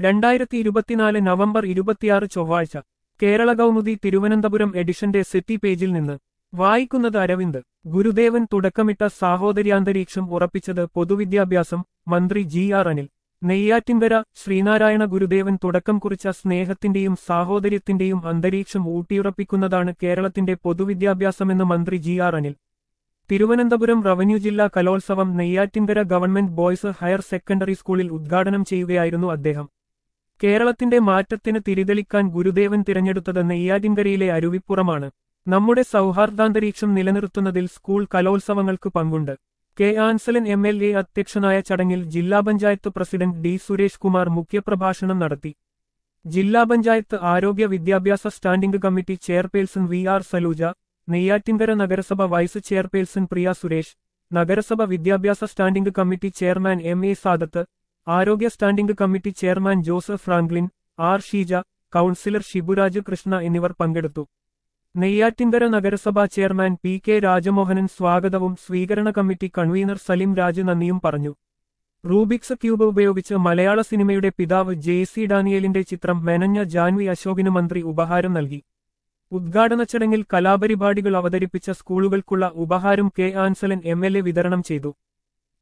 രണ്ടായിരത്തി ഇരുപത്തിനാല് നവംബർ ഇരുപത്തിയാറ് ചൊവ്വാഴ്ച കേരള കൗമുദി തിരുവനന്തപുരം എഡിഷന്റെ സിറ്റി പേജിൽ നിന്ന് വായിക്കുന്നത് അരവിന്ദ് ഗുരുദേവൻ തുടക്കമിട്ട സാഹോദര്യാന്തരീക്ഷം ഉറപ്പിച്ചത് പൊതുവിദ്യാഭ്യാസം മന്ത്രി ജി ആർ അനിൽ നെയ്യാറ്റിൻകര ശ്രീനാരായണ ഗുരുദേവൻ തുടക്കം കുറിച്ച സ്നേഹത്തിന്റെയും സാഹോദര്യത്തിന്റെയും അന്തരീക്ഷം ഊട്ടിയുറപ്പിക്കുന്നതാണ് കേരളത്തിന്റെ പൊതുവിദ്യാഭ്യാസമെന്ന് മന്ത്രി G R Anil Thiruvananthapuram revenue ജില്ലാ കലോത്സവം നെയ്യാറ്റിൻകര ഗവൺമെന്റ് ബോയ്സ് ഹയർ സെക്കൻഡറി സ്കൂളിൽ ഉദ്ഘാടനം ചെയ്യുകയായിരുന്നു അദ്ദേഹം കേരളത്തിന്റെ മാറ്റത്തിന് തിരിതെളിക്കാൻ ഗുരുദേവൻ തിരഞ്ഞെടുത്തത് നെയ്യാറ്റിൻകരയിലെ അരുവിപ്പുറമാണ് നമ്മുടെ സൗഹാർദ്ദാന്തരീക്ഷം നിലനിർത്തുന്നതിൽ സ്കൂൾ കലോത്സവങ്ങൾക്ക് പങ്കുണ്ട് K Ansalan M L A അധ്യക്ഷനായ ചടങ്ങിൽ ജില്ലാ പഞ്ചായത്ത് പ്രസിഡന്റ് ഡി സുരേഷ് കുമാർ മുഖ്യപ്രഭാഷണം നടത്തി ജില്ലാ പഞ്ചായത്ത് ആരോഗ്യ വിദ്യാഭ്യാസ standing committee chairperson V R Salooja Neyyattinkara നഗരസഭ വൈസ് ചെയർപേഴ്സൺ പ്രിയ സുരേഷ് നഗരസഭ വിദ്യാഭ്യാസ standing committee chairman M A Sadath ആരോഗ്യ standing committee chairman Joseph Franklin R Sheeja councillor Shiburaj Krishna എന്നിവർ പങ്കെടുത്തു നെയ്യാറ്റിൻകര നഗരസഭാ ചെയർമാൻ പി കെ രാജമോഹനൻ സ്വാഗതവും സ്വീകരണ കമ്മിറ്റി കൺവീനർ സലിം രാജ് നന്ദിയും പറഞ്ഞു റൂബിക്സ് ക്യൂബ് ഉപയോഗിച്ച് മലയാള സിനിമയുടെ പിതാവ് ജെ സി ഡാനിയലിന്റെ ചിത്രം മെനഞ്ഞ ജാൻവി അശോകിന് മന്ത്രി ഉപഹാരം നൽകി ഉദ്ഘാടന ചടങ്ങിൽ കലാപരിപാടികൾ അവതരിപ്പിച്ച സ്കൂളുകൾക്കുള്ള ഉപഹാരം കെ ആൻസലൻ എം വിതരണം ചെയ്തു